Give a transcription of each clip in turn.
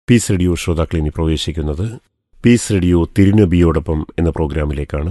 Piece radio ശ്രോതാക്കൾ ഇനി പ്രവേശിക്കുന്നത് പീസ് റേഡിയോ തിരുനബിയോടൊപ്പം എന്ന പ്രോഗ്രാമിലേക്കാണ്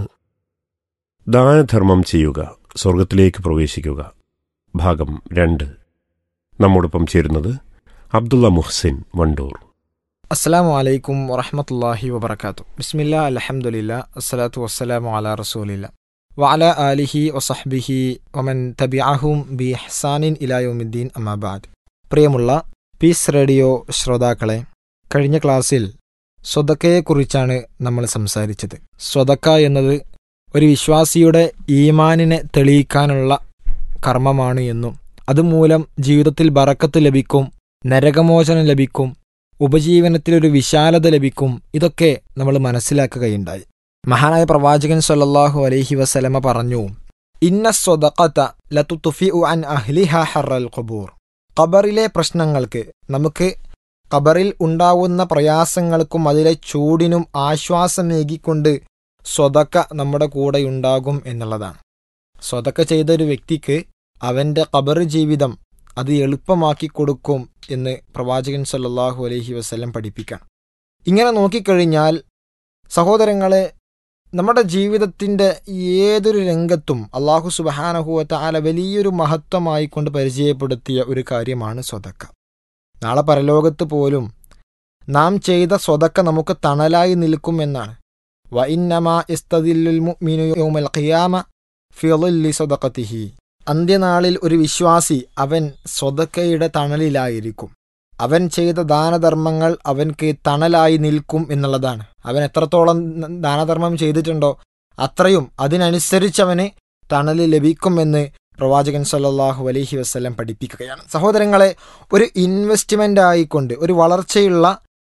ദാനധർമ്മം ചെയ്യുക സ്വർഗത്തിലേക്ക് പ്രവേശിക്കുക ഭാഗം രണ്ട് നമ്മോടൊപ്പം ചേരുന്നത് അബ്ദുള്ള മുഹ്സിൻ വണ്ടൂർ അസ്സാം വലൈക്കും വറഹമത്തല്ലാഹി വബർക്കാത്തു ബിസ്മില്ല അലഹമുല്ല അസ്സലാത്തു വസ്സലാമു അല റസൂലില്ല വഅല ആലിഹി വസഹ്ബിഹി വമൻ തബിഅഹും ബി ഹസാനിൻ ഇലായുദ്ദീൻ അമാബാദ് പ്രിയമുള്ള പീസ് റേഡിയോ ശ്രോതാക്കളെ കഴിഞ്ഞ ക്ലാസ്സിൽ സ്വതക്കയെക്കുറിച്ചാണ് നമ്മൾ സംസാരിച്ചത് സ്വതക്ക എന്നത് ഒരു വിശ്വാസിയുടെ ഈമാനിനെ തെളിയിക്കാനുള്ള കർമ്മമാണ് എന്നും അതുമൂലം ജീവിതത്തിൽ ബറക്കത്ത് ലഭിക്കും നരകമോചനം ലഭിക്കും ഉപജീവനത്തിലൊരു വിശാലത ലഭിക്കും ഇതൊക്കെ നമ്മൾ മനസ്സിലാക്കുകയുണ്ടായി മഹാനായ പ്രവാചകൻ സല്ലല്ലാഹു അലൈഹി വസലമ പറഞ്ഞു ഇന്ന സ്വതഖത ലതുത്ഫി അൻ അഹ്ലിഹ ഹറൽ ഖുബൂർ ഖബറിലെ പ്രശ്നങ്ങൾക്ക് നമുക്ക് ഖബറിൽ ഉണ്ടാവുന്ന പ്രയാസങ്ങൾക്കും അതിലെ ചൂടിനും ആശ്വാസമേകിക്കൊണ്ട് സ്വതക്ക നമ്മുടെ കൂടെ ഉണ്ടാകും എന്നുള്ളതാണ് സ്വതക്ക ചെയ്ത ഒരു വ്യക്തിക്ക് അവന്റെ ഖബർ ജീവിതം അത് എളുപ്പമാക്കി കൊടുക്കും എന്ന് പ്രവാചകൻ സല്ലല്ലാഹു അലൈഹി വസല്ലം പഠിപ്പിക്കാം ഇങ്ങനെ നോക്കിക്കഴിഞ്ഞാൽ സഹോദരങ്ങളെ നമ്മുടെ ജീവിതത്തിൻ്റെ ഏതൊരു രംഗത്തും അള്ളാഹു സുബഹാനഹുവത്ത ആല വലിയൊരു മഹത്വമായി കൊണ്ട് പരിചയപ്പെടുത്തിയ ഒരു കാര്യമാണ് സ്വതക്ക നാളെ പരലോകത്ത് പോലും നാം ചെയ്ത സ്വതക്ക നമുക്ക് തണലായി നിൽക്കും എന്നാണ് വ ഇന്നമാ ഇസ്തദില്ലുൽ മുഅ്മിനു യൗമൽ ഖിയാമ ഫി ളില്ലി സ്വതഖത്തിഹി അന്ത്യനാളിൽ ഒരു വിശ്വാസി അവൻ സ്വതക്കയുടെ തണലിലായിരിക്കും അവൻ ചെയ്ത ദാനധർമ്മങ്ങൾ അവൻക്ക് തണലായി നിൽക്കും എന്നുള്ളതാണ് അവൻ എത്രത്തോളം ദാനധർമ്മം ചെയ്തിട്ടുണ്ടോ അത്രയും അതിനനുസരിച്ച് അവന് തണൽ ലഭിക്കുമെന്ന് പ്രവാചകൻ സല്ലല്ലാഹു അലൈഹി വസ്ലം പഠിപ്പിക്കുകയാണ് സഹോദരങ്ങളെ ഒരു ഇൻവെസ്റ്റ്മെൻ്റ് ആയിക്കൊണ്ട് ഒരു വളർച്ചയുള്ള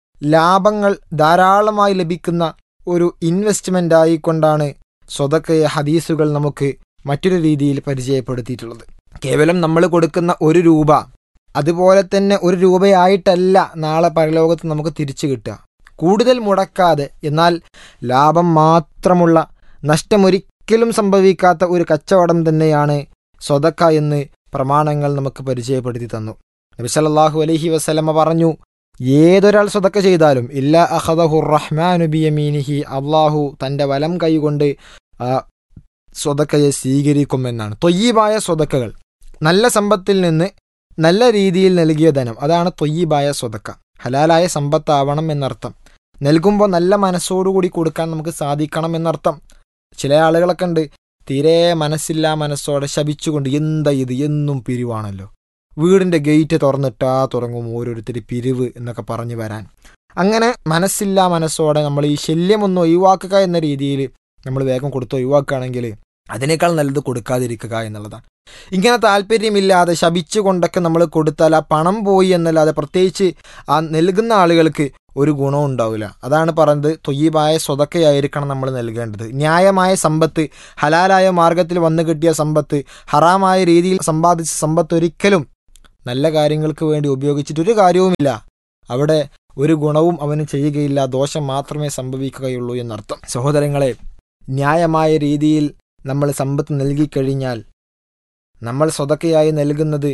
ലാഭങ്ങൾ ധാരാളമായി ലഭിക്കുന്ന ഒരു ഇൻവെസ്റ്റ്മെൻ്റ് ആയിക്കൊണ്ടാണ് സ്വതക്കയെ ഹദീസുകൾ നമുക്ക് മറ്റൊരു രീതിയിൽ പരിചയപ്പെടുത്തിയിട്ടുള്ളത് കേവലം നമ്മൾ കൊടുക്കുന്ന ഒരു രൂപ അതുപോലെ തന്നെ ഒരു രൂപയായിട്ടല്ല നാളെ പരലോകത്ത് നമുക്ക് തിരിച്ചു കിട്ടുക കൂടുതൽ മുടക്കാതെ എന്നാൽ ലാഭം മാത്രമുള്ള നഷ്ടമൊരിക്കലും സംഭവിക്കാത്ത ഒരു കച്ചവടം തന്നെയാണ് സ്വതക്ക എന്ന് പ്രമാണങ്ങൾ നമുക്ക് പരിചയപ്പെടുത്തി തന്നു നബി സല്ലല്ലാഹു അലൈഹി വസല്ലമ പറഞ്ഞു ഏതൊരാൾ സ്വതക്ക ചെയ്താലും ഇല്ല അഹദഹുർ റഹ്മാനു ബിയമീനിഹി അള്ളാഹു തൻ്റെ വലം കൈകൊണ്ട് ആ സ്വതക്കയെ സ്വീകരിക്കുമെന്നാണ് തൊയ്യീബായ സ്വതക്കകൾ നല്ല സമ്പത്തിൽ നിന്ന് നല്ല രീതിയിൽ നൽകിയ ധനം അതാണ് തൊയ്യീബായ സ്വതക്ക ഹലാലായ സമ്പത്താവണം എന്നർത്ഥം നൽകുമ്പോൾ നല്ല മനസ്സോടുകൂടി കൊടുക്കാൻ നമുക്ക് സാധിക്കണം എന്നർത്ഥം ചില ആളുകളൊക്കെ ഉണ്ട് തീരെ മനസ്സില്ലാ മനസ്സോടെ ശപിച്ചുകൊണ്ട് എന്താ ഇത് എന്നും പിരിവാണല്ലോ വീടിൻ്റെ ഗേറ്റ് തുറന്നിട്ടാ തുടങ്ങും ഓരോരുത്തർ പിരിവ് എന്നൊക്കെ പറഞ്ഞു വരാൻ അങ്ങനെ മനസ്സില്ലാ മനസ്സോടെ നമ്മൾ ഈ ശല്യമൊന്നും ഒഴിവാക്കുക എന്ന രീതിയിൽ നമ്മൾ വേഗം കൊടുത്ത് ഒഴിവാക്കുകയാണെങ്കിൽ അതിനേക്കാൾ നല്ലത് കൊടുക്കാതിരിക്കുക എന്നുള്ളതാണ് ഇങ്ങനെ താല്പര്യമില്ലാതെ ശപിച്ചുകൊണ്ടൊക്കെ നമ്മൾ കൊടുത്താൽ ആ പണം പോയി എന്നല്ലാതെ പ്രത്യേകിച്ച് ആ നൽകുന്ന ആളുകൾക്ക് ഒരു ഗുണവും ഉണ്ടാവില്ല അതാണ് പറഞ്ഞത് തൊയ്യബായ സ്വതക്കയായിരിക്കണം നമ്മൾ നൽകേണ്ടത് ന്യായമായ സമ്പത്ത് ഹലാലായ മാർഗത്തിൽ വന്നു കിട്ടിയ സമ്പത്ത് ഹറാമായ രീതിയിൽ സമ്പാദിച്ച സമ്പത്ത് ഒരിക്കലും നല്ല കാര്യങ്ങൾക്ക് വേണ്ടി ഉപയോഗിച്ചിട്ട് ഒരു കാര്യവുമില്ല അവിടെ ഒരു ഗുണവും അവന് ചെയ്യുകയില്ല ദോഷം മാത്രമേ സംഭവിക്കുകയുള്ളൂ എന്നർത്ഥം സഹോദരങ്ങളെ ന്യായമായ രീതിയിൽ നമ്മൾ സമ്പത്ത് നൽകിക്കഴിഞ്ഞാൽ നമ്മൾ സ്വതക്കയായി നൽകുന്നത്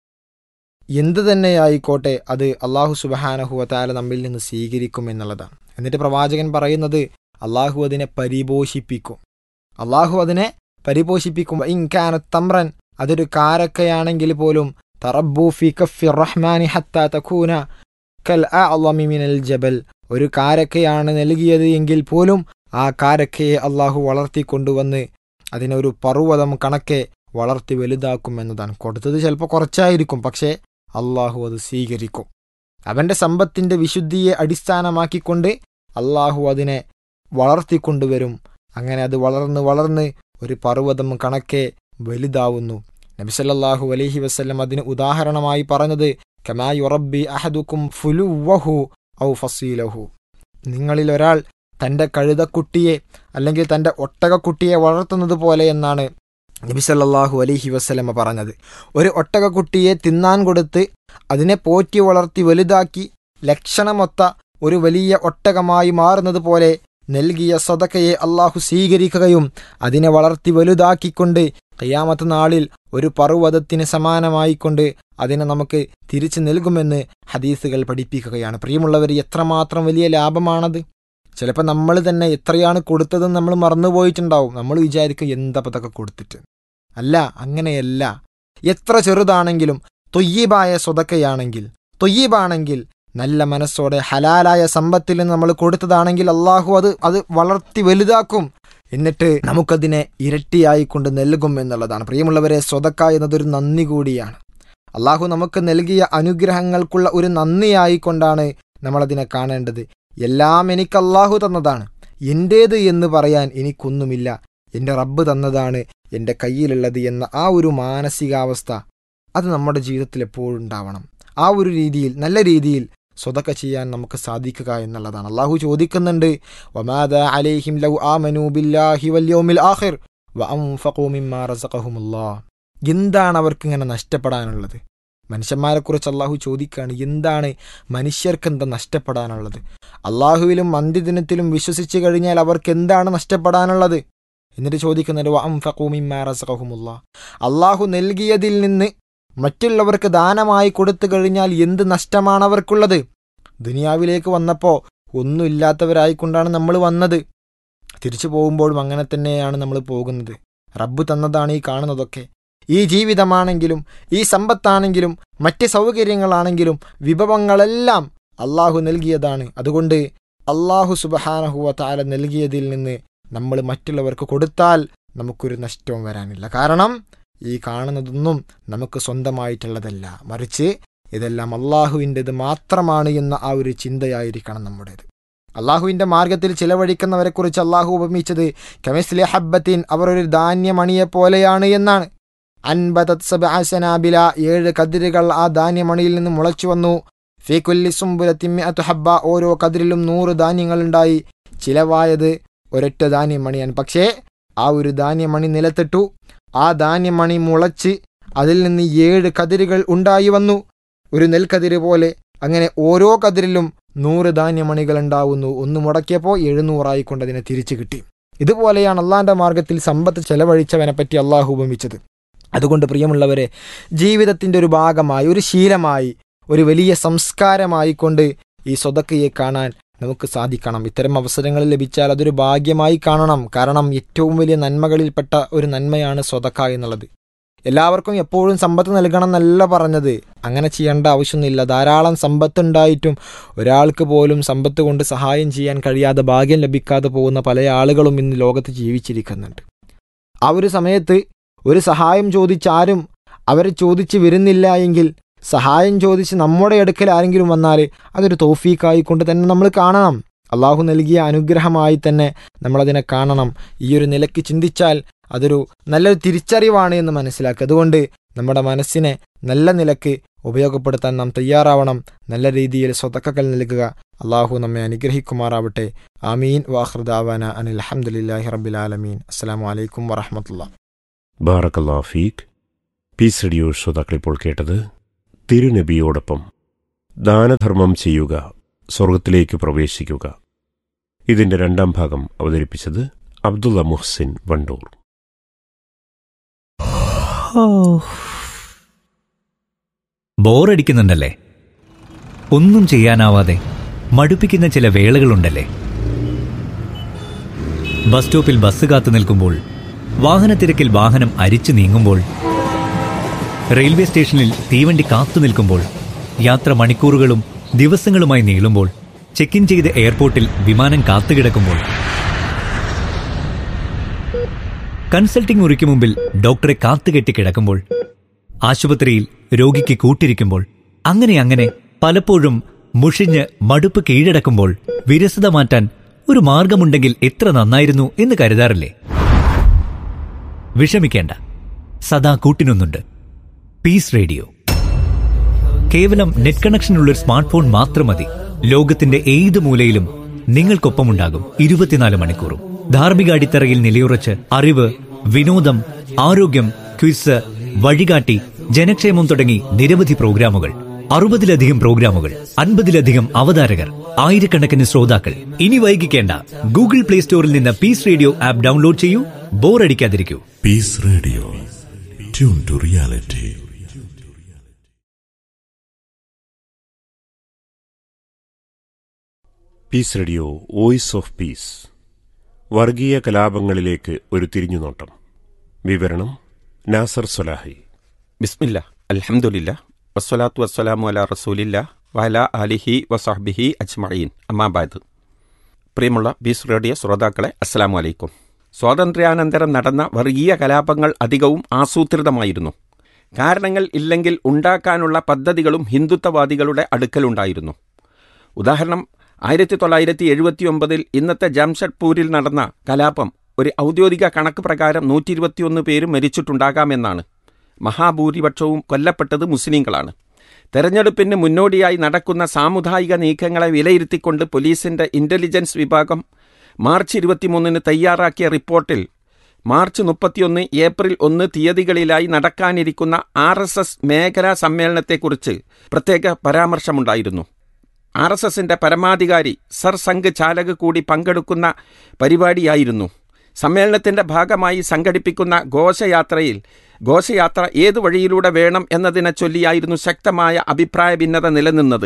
എന്തു തന്നെയായിക്കോട്ടെ അത് അള്ളാഹു സുബഹാനഹുവത്താല നമ്മിൽ നിന്ന് സ്വീകരിക്കും എന്നുള്ളതാണ് എന്നിട്ട് പ്രവാചകൻ പറയുന്നത് അള്ളാഹു അതിനെ പരിപോഷിപ്പിക്കും അള്ളാഹു അതിനെ പരിപോഷിപ്പിക്കും ഇൻകാന തമ്രൻ അതൊരു കാരക്കയാണെങ്കിൽ പോലും തറബു ഫി കഫി റഹ്മാനി ഹത്ത തഖൂന കൽ അഅളമി മിനൽ ജബൽ ഒരു കാരക്കയാണ് നൽകിയത് എങ്കിൽ പോലും ആ കാരക്കയെ അള്ളാഹു വളർത്തിക്കൊണ്ടുവന്ന് അതിനൊരു പർവ്വതം കണക്കെ വളർത്തി വലുതാക്കും എന്നതാണ് കൊടുത്തത് ചിലപ്പോൾ കുറച്ചായിരിക്കും പക്ഷേ അള്ളാഹു അത് സ്വീകരിക്കും അവൻ്റെ സമ്പത്തിൻ്റെ വിശുദ്ധിയെ അടിസ്ഥാനമാക്കിക്കൊണ്ട് അള്ളാഹു അതിനെ വളർത്തിക്കൊണ്ടുവരും അങ്ങനെ അത് വളർന്ന് വളർന്ന് ഒരു പർവ്വതം കണക്കെ വലുതാവുന്നു നബിസല്ലാഹു അലൈഹി വസ്ല്ലം അതിന് ഉദാഹരണമായി പറഞ്ഞത് കമായുറബി അഹദുക്കും ഫുലുവഹു ഔ ഫസീലഹു നിങ്ങളിൽ ഒരാൾ തൻ്റെ കഴുതക്കുട്ടിയെ അല്ലെങ്കിൽ തൻ്റെ ഒട്ടകക്കുട്ടിയെ വളർത്തുന്നത് പോലെ എന്നാണ് നബി സല്ലല്ലാഹു അലൈഹി വസ്ലമ പറഞ്ഞത് ഒരു ഒട്ടകക്കുട്ടിയെ തിന്നാൻ കൊടുത്ത് അതിനെ പോറ്റി വളർത്തി വലുതാക്കി ലക്ഷണമൊത്ത ഒരു വലിയ ഒട്ടകമായി മാറുന്നത് പോലെ നൽകിയ സദക്കയെ അള്ളാഹു സ്വീകരിക്കുകയും അതിനെ വളർത്തി വലുതാക്കിക്കൊണ്ട് ഖിയാമത്ത് നാളിൽ ഒരു പർവ്വതത്തിന് സമാനമായിക്കൊണ്ട് അതിനെ നമുക്ക് തിരിച്ചു നൽകുമെന്ന് ഹദീസുകൾ പഠിപ്പിക്കുകയാണ് പ്രിയമുള്ളവർ എത്രമാത്രം വലിയ ലാഭമാണത് ചിലപ്പോൾ നമ്മൾ തന്നെ എത്രയാണ് കൊടുത്തതെന്ന് നമ്മൾ മറന്നുപോയിട്ടുണ്ടാവും നമ്മൾ വിചാരിക്കും എന്താ ഇതൊക്കെ കൊടുത്തിട്ട് അല്ല അങ്ങനെയല്ല എത്ര ചെറുതാണെങ്കിലും തൊയ്യീബായ സ്വതക്കയാണെങ്കിൽ തൊയ്യീബാണെങ്കിൽ നല്ല മനസ്സോടെ ഹലാലായ സമ്പത്തിൽ നിന്ന് നമ്മൾ കൊടുത്തതാണെങ്കിൽ അള്ളാഹു അത് അത് വളർത്തി വലുതാക്കും എന്നിട്ട് നമുക്കതിനെ ഇരട്ടിയായിക്കൊണ്ട് നൽകും എന്നുള്ളതാണ് പ്രിയമുള്ളവരെ സ്വതക്ക എന്നതൊരു നന്ദി കൂടിയാണ് അള്ളാഹു നമുക്ക് നൽകിയ അനുഗ്രഹങ്ങൾക്കുള്ള ഒരു നന്ദിയായിക്കൊണ്ടാണ് നമ്മളതിനെ കാണേണ്ടത് എല്ലാം എനിക്ക് അള്ളാഹു തന്നതാണ് എൻ്റേത് എന്ന് പറയാൻ എനിക്കൊന്നുമില്ല എൻ്റെ റബ്ബ് തന്നതാണ് എൻ്റെ കയ്യിലുള്ളത് എന്ന ആ ഒരു മാനസികാവസ്ഥ അത് നമ്മുടെ ജീവിതത്തിൽ എപ്പോഴും ഉണ്ടാവണം ആ ഒരു രീതിയിൽ നല്ല രീതിയിൽ സ്വതക്ക ചെയ്യാൻ നമുക്ക് സാധിക്കുക എന്നുള്ളതാണ് അള്ളാഹു ചോദിക്കുന്നുണ്ട് വമാദ അലൈഹിം ലൗ ആമനു ബില്ലാഹി വൽ യൗമിൽ ആഖിർ വഅൻഫഖൂ മിമ്മാ റസഖഹുമുല്ലാഹ് എന്താണ് അവർക്ക് ഇങ്ങനെ നഷ്ടപ്പെടാനുള്ളത് മനുഷ്യന്മാരെക്കുറിച്ച് അള്ളാഹു ചോദിക്കുകയാണ് എന്താണ് മനുഷ്യർക്ക് എന്താ നഷ്ടപ്പെടാനുള്ളത് അള്ളാഹുവിലും അന്ത്യദിനത്തിലും വിശ്വസിച്ചു കഴിഞ്ഞാൽ അവർക്ക് എന്താണ് നഷ്ടപ്പെടാനുള്ളത് എന്നിട്ട് ചോദിക്കുന്നുണ്ട് വഅൻഫഖൂ മിമ്മാ റസഖഹുമുല്ലാഹ് അള്ളാഹു നൽകിയതിൽ നിന്ന് മറ്റുള്ളവർക്ക് ദാനമായി കൊടുത്തു കഴിഞ്ഞാൽ എന്ത് നഷ്ടമാണ് അവർക്കുള്ളത് ദുനിയാവിലേക്ക് വന്നപ്പോൾ ഒന്നുമില്ലാത്തവരായിക്കൊണ്ടാണ് നമ്മൾ വന്നത് തിരിച്ചു പോകുമ്പോഴും അങ്ങനെ തന്നെയാണ് നമ്മൾ പോകുന്നത് റബ്ബ് തന്നതാണ് ഈ കാണുന്നതൊക്കെ ഈ ജീവിതമാണെങ്കിലും ഈ സമ്പത്താണെങ്കിലും മറ്റ് സൗകര്യങ്ങളാണെങ്കിലും വിഭവങ്ങളെല്ലാം അള്ളാഹു നൽകിയതാണ് അതുകൊണ്ട് അള്ളാഹു സുബഹാനഹുവ താല നൽകിയതിൽ നിന്ന് നമ്മൾ മറ്റുള്ളവർക്ക് കൊടുത്താൽ നമുക്കൊരു നഷ്ടവും വരാനില്ല കാരണം ഈ കാണുന്നതൊന്നും നമുക്ക് സ്വന്തമായിട്ടുള്ളതല്ല മറിച്ച് ഇതെല്ലാം അള്ളാഹുവിൻ്റെത് മാത്രമാണ് എന്ന ആ ഒരു ചിന്തയായിരിക്കണം നമ്മുടേത് അള്ളാഹുവിൻ്റെ മാർഗത്തിൽ ചിലവഴിക്കുന്നവരെക്കുറിച്ച് അള്ളാഹു ഉപമിച്ചത് കെമിസ്ലെ ഹബ്ബത്തിൻ അവർ ഒരു ധാന്യമണിയെ പോലെയാണ് എന്നാണ് അൻപതത് സബാസനാബില ഏഴ് കതിരുകൾ ആ ധാന്യമണിയിൽ നിന്ന് മുളച്ചു വന്നു ഫീക്കുല്ലി സുംബുലത്തിമ്മ ഹബ്ബ ഓരോ കതിരിലും നൂറ് ധാന്യങ്ങളുണ്ടായി ചിലവായത് ഒരൊറ്റ ധാന്യമണിയാണ് പക്ഷേ ആ ഒരു ധാന്യമണി നിലത്തിട്ടു ആ ധാന്യമണി മുളച്ച് അതിൽ നിന്ന് ഏഴ് കതിരുകൾ ഉണ്ടായി വന്നു ഒരു നെൽക്കതിര് പോലെ അങ്ങനെ ഓരോ കതിരിലും നൂറ് ധാന്യമണികൾ ഉണ്ടാവുന്നു ഒന്ന് മുടക്കിയപ്പോൾ എഴുന്നൂറായിക്കൊണ്ട് അതിനെ തിരിച്ചു കിട്ടി ഇതുപോലെയാണ് അള്ളാന്റെ മാർഗത്തിൽ സമ്പത്ത് ചെലവഴിച്ചവനെ പറ്റി അള്ളാഹു ഉപമിച്ചത് അതുകൊണ്ട് പ്രിയമുള്ളവരെ ജീവിതത്തിന്റെ ഒരു ഭാഗമായി ഒരു ശീലമായി ഒരു വലിയ സംസ്കാരമായിക്കൊണ്ട് ഈ സ്വതക്കയെ കാണാൻ നമുക്ക് സാധിക്കണം ഇത്തരം അവസരങ്ങൾ ലഭിച്ചാൽ അതൊരു ഭാഗ്യമായി കാണണം കാരണം ഏറ്റവും വലിയ നന്മകളിൽപ്പെട്ട ഒരു നന്മയാണ് സ്വതക്ക എന്നുള്ളത് എല്ലാവർക്കും എപ്പോഴും സമ്പത്ത് നൽകണം എന്നല്ല പറഞ്ഞത് അങ്ങനെ ചെയ്യേണ്ട ആവശ്യമൊന്നുമില്ല ധാരാളം സമ്പത്ത് ഉണ്ടായിട്ടും ഒരാൾക്ക് പോലും സമ്പത്ത് കൊണ്ട് സഹായം ചെയ്യാൻ കഴിയാതെ ഭാഗ്യം ലഭിക്കാതെ പോകുന്ന പല ആളുകളും ഇന്ന് ലോകത്ത് ജീവിച്ചിരിക്കുന്നുണ്ട് ആ ഒരു സമയത്ത് ഒരു സഹായം ചോദിച്ചാരും അവരെ ചോദിച്ച് വരുന്നില്ല എങ്കിൽ സഹായം ചോദിച്ച് നമ്മുടെ അടുക്കൽ ആരെങ്കിലും വന്നാൽ അതൊരു തോഫീക്കായി കൊണ്ട് തന്നെ നമ്മൾ കാണണം അള്ളാഹു നൽകിയ അനുഗ്രഹമായി തന്നെ നമ്മളതിനെ കാണണം ഈ ഒരു നിലയ്ക്ക് ചിന്തിച്ചാൽ അതൊരു നല്ലൊരു തിരിച്ചറിവാണ് എന്ന് മനസ്സിലാക്കുക അതുകൊണ്ട് നമ്മുടെ മനസ്സിനെ നല്ല നിലക്ക് ഉപയോഗപ്പെടുത്താൻ നാം തയ്യാറാവണം നല്ല രീതിയിൽ സ്വതക്കകൾ നൽകുക അള്ളാഹു നമ്മെ അനുഗ്രഹിക്കുമാറാവട്ടെ ആമീൻ വാഹൃദാവാന അനിൽ അഹമ്മദില്ലാഹി റബ്ബിൽ ആലമീൻ അസ്സാം വലൈക്കും വറഹമത്തുള്ള ബാറക്കല്ലാ ഫീഖ് പീസ് റേഡിയോ ശ്രോതാക്കളിപ്പോൾ കേട്ടത് തിരുനബിയോടൊപ്പം ദാനധർമ്മം ചെയ്യുക സ്വർഗത്തിലേക്ക് പ്രവേശിക്കുക ഇതിന്റെ രണ്ടാം ഭാഗം അവതരിപ്പിച്ചത് അബ്ദുള്ള മുഹ്സിൻ വണ്ടൂർ ബോറടിക്കുന്നുണ്ടല്ലേ ഒന്നും ചെയ്യാനാവാതെ മടുപ്പിക്കുന്ന ചില വേളകളുണ്ടല്ലേ ബസ് സ്റ്റോപ്പിൽ ബസ് കാത്തു നിൽക്കുമ്പോൾ വാഹനത്തിരക്കിൽ വാഹനം അരിച്ചു നീങ്ങുമ്പോൾ റെയിൽവേ സ്റ്റേഷനിൽ തീവണ്ടി കാത്തു നിൽക്കുമ്പോൾ യാത്ര മണിക്കൂറുകളും ദിവസങ്ങളുമായി നീളുമ്പോൾ ചെക്ക് ഇൻ ചെയ്ത് എയർപോർട്ടിൽ വിമാനം കാത്തുകിടക്കുമ്പോൾ കൺസൾട്ടിംഗ് മുറിക്ക് മുമ്പിൽ ഡോക്ടറെ കാത്തുകെട്ടി കിടക്കുമ്പോൾ ആശുപത്രിയിൽ രോഗിക്ക് കൂട്ടിരിക്കുമ്പോൾ അങ്ങനെ അങ്ങനെ പലപ്പോഴും മുഷിഞ്ഞ് മടുപ്പ് കീഴടക്കുമ്പോൾ വിരസത മാറ്റാൻ ഒരു മാർഗമുണ്ടെങ്കിൽ എത്ര നന്നായിരുന്നു എന്ന് കരുതാറില്ലേ വിഷമിക്കേണ്ട സദാ കൂട്ടിനൊന്നുണ്ട് പീസ് റേഡിയോ കേവലം നെറ്റ് കണക്ഷനുള്ള ഒരു സ്മാർട്ട് ഫോൺ മാത്രം മതി ലോകത്തിന്റെ ഏത് മൂലയിലും നിങ്ങൾക്കൊപ്പമുണ്ടാകും ഇരുപത്തിനാല് മണിക്കൂറും ധാർമ്മിക അടിത്തറയിൽ നിലയുറച്ച് അറിവ് വിനോദം ആരോഗ്യം ക്വിസ് വഴികാട്ടി ജനക്ഷേമം തുടങ്ങി നിരവധി പ്രോഗ്രാമുകൾ അറുപതിലധികം പ്രോഗ്രാമുകൾ അൻപതിലധികം അവതാരകർ ആയിരക്കണക്കിന് ശ്രോതാക്കൾ ഇനി വൈകിക്കേണ്ട ഗൂഗിൾ പ്ലേ സ്റ്റോറിൽ നിന്ന് പീസ് റേഡിയോ ആപ്പ് ഡൗൺലോഡ് ചെയ്യൂ ബോറടിക്കാതിരിക്കൂ Peace Radio. tuned to reality. Peace Radio voice of peace വർഗീയ കലാപങ്ങളിലേക്ക് ഒരു തിരിഞ്ഞുനോട്ടം വിവരണം നാസർ സൊലാഹി ബിസ്മില്ല അൽഹംദുലില്ല വസ്സലാത്തു വസ്സലാമു അല റസൂലില്ല വല അലിഹി വസഹബിഹി അജ്മഈൻ അമ്മാബാദ് പ്രിയമുള്ള ബീസ് റേഡിയോ ശ്രോതാക്കളെ അസ്സലാമു അലൈക്കും സ്വാതന്ത്ര്യാനന്തരം നടന്ന വർഗീയ കലാപങ്ങൾ അധികവും ആസൂത്രിതമായിരുന്നു കാരണങ്ങൾ ഇല്ലെങ്കിൽ ഉണ്ടാക്കാനുള്ള പദ്ധതികളും ഹിന്ദുത്വവാദികളുടെ അടുക്കലുണ്ടായിരുന്നു ഉദാഹരണം ആയിരത്തി തൊള്ളായിരത്തി എഴുപത്തി ഒമ്പതിൽ ഇന്നത്തെ ജംഷഡ്പൂരിൽ നടന്ന കലാപം ഒരു ഔദ്യോഗിക കണക്ക് പ്രകാരം നൂറ്റി ഇരുപത്തിയൊന്ന് പേര് മരിച്ചിട്ടുണ്ടാകാമെന്നാണ് മഹാഭൂരിപക്ഷവും കൊല്ലപ്പെട്ടത് മുസ്ലിങ്ങളാണ് തെരഞ്ഞെടുപ്പിന് മുന്നോടിയായി നടക്കുന്ന സാമുദായിക നീക്കങ്ങളെ വിലയിരുത്തിക്കൊണ്ട് പോലീസിന്റെ ഇന്റലിജൻസ് വിഭാഗം മാർച്ച് ഇരുപത്തിമൂന്നിന് തയ്യാറാക്കിയ റിപ്പോർട്ടിൽ മാർച്ച് മുപ്പത്തിയൊന്ന് ഏപ്രിൽ ഒന്ന് തീയതികളിലായി നടക്കാനിരിക്കുന്ന ആർ എസ് എസ് മേഖലാ സമ്മേളനത്തെക്കുറിച്ച് പ്രത്യേക പരാമർശമുണ്ടായിരുന്നു ആർ എസ് എസിന്റെ പരമാധികാരി സർ സംഘ് ചാലക് കൂടി പങ്കെടുക്കുന്ന പരിപാടിയായിരുന്നു സമ്മേളനത്തിന്റെ ഭാഗമായി സംഘടിപ്പിക്കുന്ന ഘോഷയാത്രയിൽ ഘോഷയാത്ര ഏതു വഴിയിലൂടെ വേണം എന്നതിനെ ചൊല്ലിയായിരുന്നു ശക്തമായ അഭിപ്രായ ഭിന്നത നിലനിന്നത്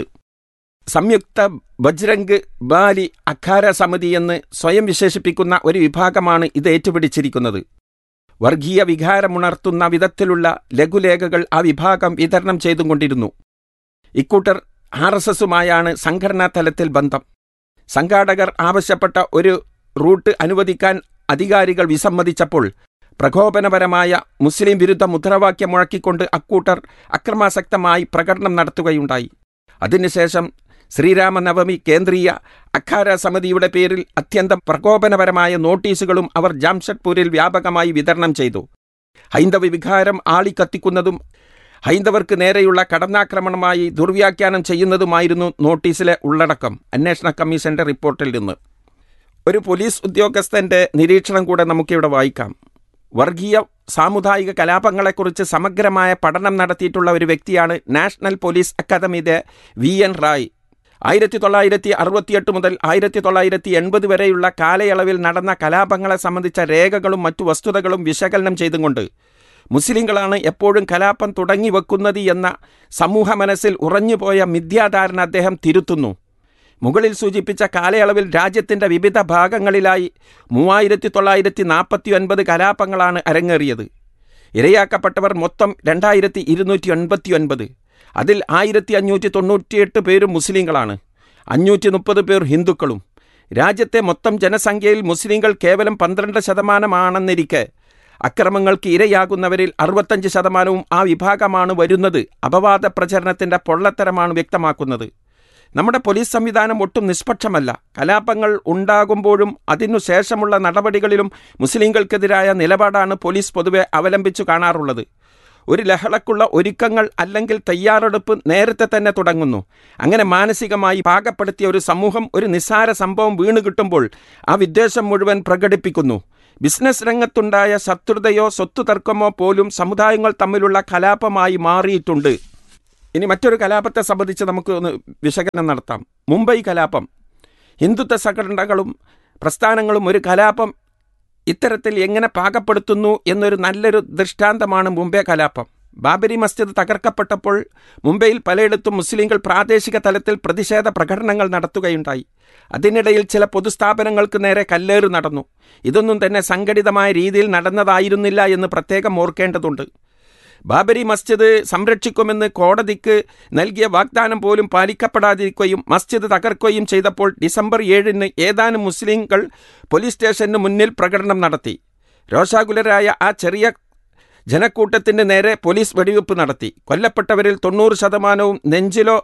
സംയുക്ത ബജ്രംഗ് ബാലി അഖാര സമിതി എന്ന് സ്വയം വിശേഷിപ്പിക്കുന്ന ഒരു വിഭാഗമാണ് ഇത് ഏറ്റുപിടിച്ചിരിക്കുന്നത് വർഗീയ വികാരമുണർത്തുന്ന വിധത്തിലുള്ള ലഘുലേഖകൾ ആ വിഭാഗം വിതരണം ചെയ്തുകൊണ്ടിരുന്നു ഇക്കൂട്ടർ ആർ എസ് എസുമായാണ് സംഘടനാ തലത്തിൽ ബന്ധം സംഘാടകർ ആവശ്യപ്പെട്ട ഒരു റൂട്ട് അനുവദിക്കാൻ അധികാരികൾ വിസമ്മതിച്ചപ്പോൾ പ്രകോപനപരമായ മുസ്ലിം വിരുദ്ധ മുദ്രാവാക്യം മുഴക്കിക്കൊണ്ട് അക്കൂട്ടർ അക്രമാസക്തമായി പ്രകടനം നടത്തുകയുണ്ടായി അതിനുശേഷം ശ്രീരാമനവമി കേന്ദ്രീയ അഖാര സമിതിയുടെ പേരിൽ അത്യന്തം പ്രകോപനപരമായ നോട്ടീസുകളും അവർ ജാംഷഡ്പൂരിൽ വ്യാപകമായി വിതരണം ചെയ്തു ഹൈന്ദവ വികാരം ആളിക്കത്തിക്കുന്നതും ഹൈന്ദവർക്ക് നേരെയുള്ള കടന്നാക്രമണമായി ദുർവ്യാഖ്യാനം ചെയ്യുന്നതുമായിരുന്നു നോട്ടീസിലെ ഉള്ളടക്കം അന്വേഷണ കമ്മീഷന്റെ റിപ്പോർട്ടിൽ നിന്ന് ഒരു പോലീസ് ഉദ്യോഗസ്ഥന്റെ നിരീക്ഷണം കൂടെ നമുക്കിവിടെ വായിക്കാം വർഗീയ സാമുദായിക കലാപങ്ങളെക്കുറിച്ച് സമഗ്രമായ പഠനം നടത്തിയിട്ടുള്ള ഒരു വ്യക്തിയാണ് നാഷണൽ പോലീസ് അക്കാദമിയുടെ വി എൻ റായ് ആയിരത്തി തൊള്ളായിരത്തി അറുപത്തിയെട്ട് മുതൽ ആയിരത്തി തൊള്ളായിരത്തി എൺപത് വരെയുള്ള കാലയളവിൽ നടന്ന കലാപങ്ങളെ സംബന്ധിച്ച രേഖകളും മറ്റു വസ്തുതകളും വിശകലനം ചെയ്തുകൊണ്ട് മുസ്ലിങ്ങളാണ് എപ്പോഴും കലാപം തുടങ്ങി വെക്കുന്നത് എന്ന സമൂഹ മനസ്സിൽ ഉറഞ്ഞുപോയ മിഥ്യാധാരണ അദ്ദേഹം തിരുത്തുന്നു മുകളിൽ സൂചിപ്പിച്ച കാലയളവിൽ രാജ്യത്തിന്റെ വിവിധ ഭാഗങ്ങളിലായി മൂവായിരത്തി തൊള്ളായിരത്തി നാൽപ്പത്തി ഒൻപത് കലാപങ്ങളാണ് അരങ്ങേറിയത് ഇരയാക്കപ്പെട്ടവർ മൊത്തം രണ്ടായിരത്തി ഇരുന്നൂറ്റി എൺപത്തി ഒൻപത് അതിൽ ആയിരത്തി അഞ്ഞൂറ്റി തൊണ്ണൂറ്റിയെട്ട് പേരും മുസ്ലിങ്ങളാണ് അഞ്ഞൂറ്റി മുപ്പത് പേർ ഹിന്ദുക്കളും രാജ്യത്തെ മൊത്തം ജനസംഖ്യയിൽ മുസ്ലിങ്ങൾ കേവലം പന്ത്രണ്ട് ശതമാനമാണെന്നിരിക്കെ അക്രമങ്ങൾക്ക് ഇരയാകുന്നവരിൽ അറുപത്തഞ്ച് ശതമാനവും ആ വിഭാഗമാണ് വരുന്നത് അപവാദ പ്രചരണത്തിന്റെ പൊള്ളത്തരമാണ് വ്യക്തമാക്കുന്നത് നമ്മുടെ പോലീസ് സംവിധാനം ഒട്ടും നിഷ്പക്ഷമല്ല കലാപങ്ങൾ ഉണ്ടാകുമ്പോഴും അതിനു ശേഷമുള്ള നടപടികളിലും മുസ്ലിങ്ങൾക്കെതിരായ നിലപാടാണ് പോലീസ് പൊതുവെ അവലംബിച്ചു കാണാറുള്ളത് ഒരു ലഹളക്കുള്ള ഒരുക്കങ്ങൾ അല്ലെങ്കിൽ തയ്യാറെടുപ്പ് നേരത്തെ തന്നെ തുടങ്ങുന്നു അങ്ങനെ മാനസികമായി പാകപ്പെടുത്തിയ ഒരു സമൂഹം ഒരു നിസ്സാര സംഭവം വീണ് കിട്ടുമ്പോൾ ആ വിദ്വേഷം മുഴുവൻ പ്രകടിപ്പിക്കുന്നു ബിസിനസ് രംഗത്തുണ്ടായ ശത്രുതയോ സ്വത്തു തർക്കമോ പോലും സമുദായങ്ങൾ തമ്മിലുള്ള കലാപമായി മാറിയിട്ടുണ്ട് ഇനി മറ്റൊരു കലാപത്തെ സംബന്ധിച്ച് നമുക്ക് ഒന്ന് വിശകലനം നടത്താം മുംബൈ കലാപം ഹിന്ദുത്വ സംഘടനകളും പ്രസ്ഥാനങ്ങളും ഒരു കലാപം ഇത്തരത്തിൽ എങ്ങനെ പാകപ്പെടുത്തുന്നു എന്നൊരു നല്ലൊരു ദൃഷ്ടാന്തമാണ് മുംബൈ കലാപം ബാബരി മസ്ജിദ് തകർക്കപ്പെട്ടപ്പോൾ മുംബൈയിൽ പലയിടത്തും മുസ്ലിങ്ങൾ പ്രാദേശിക തലത്തിൽ പ്രതിഷേധ പ്രകടനങ്ങൾ നടത്തുകയുണ്ടായി അതിനിടയിൽ ചില പൊതുസ്ഥാപനങ്ങൾക്ക് നേരെ കല്ലേറ് നടന്നു ഇതൊന്നും തന്നെ സംഘടിതമായ രീതിയിൽ നടന്നതായിരുന്നില്ല എന്ന് പ്രത്യേകം ഓർക്കേണ്ടതുണ്ട് ബാബരി മസ്ജിദ് സംരക്ഷിക്കുമെന്ന് കോടതിക്ക് നൽകിയ വാഗ്ദാനം പോലും പാലിക്കപ്പെടാതിരിക്കുകയും മസ്ജിദ് തകർക്കുകയും ചെയ്തപ്പോൾ ഡിസംബർ ഏഴിന് ഏതാനും മുസ്ലിങ്ങൾ പോലീസ് സ്റ്റേഷന് മുന്നിൽ പ്രകടനം നടത്തി രോഷാകുലരായ ആ ചെറിയ ജനക്കൂട്ടത്തിന് നേരെ പോലീസ് വെടിവെപ്പ് നടത്തി കൊല്ലപ്പെട്ടവരിൽ തൊണ്ണൂറ് ശതമാനവും നെഞ്ചിലോ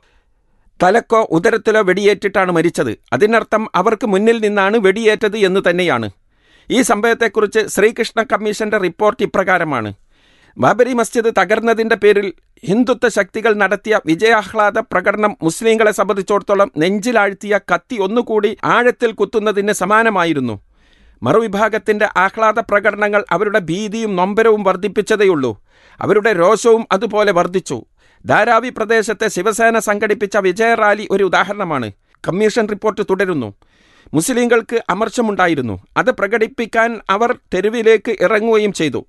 തലക്കോ ഉദരത്തിലോ വെടിയേറ്റിട്ടാണ് മരിച്ചത് അതിനർത്ഥം അവർക്ക് മുന്നിൽ നിന്നാണ് വെടിയേറ്റത് എന്ന് തന്നെയാണ് ഈ സംഭവത്തെക്കുറിച്ച് ശ്രീകൃഷ്ണ കമ്മീഷന്റെ റിപ്പോർട്ട് ഇപ്രകാരമാണ് ബാബരി മസ്ജിദ് തകർന്നതിന്റെ പേരിൽ ഹിന്ദുത്വ ശക്തികൾ നടത്തിയ വിജയാഹ്ലാദ പ്രകടനം മുസ്ലിങ്ങളെ സംബന്ധിച്ചിടത്തോളം നെഞ്ചിലാഴ്ത്തിയ കത്തി ഒന്നുകൂടി ആഴത്തിൽ കുത്തുന്നതിന് സമാനമായിരുന്നു മറുവിഭാഗത്തിന്റെ ആഹ്ലാദ പ്രകടനങ്ങൾ അവരുടെ ഭീതിയും നൊമ്പരവും വർദ്ധിപ്പിച്ചതേയുള്ളൂ അവരുടെ രോഷവും അതുപോലെ വർദ്ധിച്ചു ധാരാവി പ്രദേശത്തെ ശിവസേന സംഘടിപ്പിച്ച വിജയ റാലി ഒരു ഉദാഹരണമാണ് കമ്മീഷൻ റിപ്പോർട്ട് തുടരുന്നു മുസ്ലിങ്ങൾക്ക് അമർഷമുണ്ടായിരുന്നു അത് പ്രകടിപ്പിക്കാൻ അവർ തെരുവിലേക്ക് ഇറങ്ങുകയും ചെയ്തു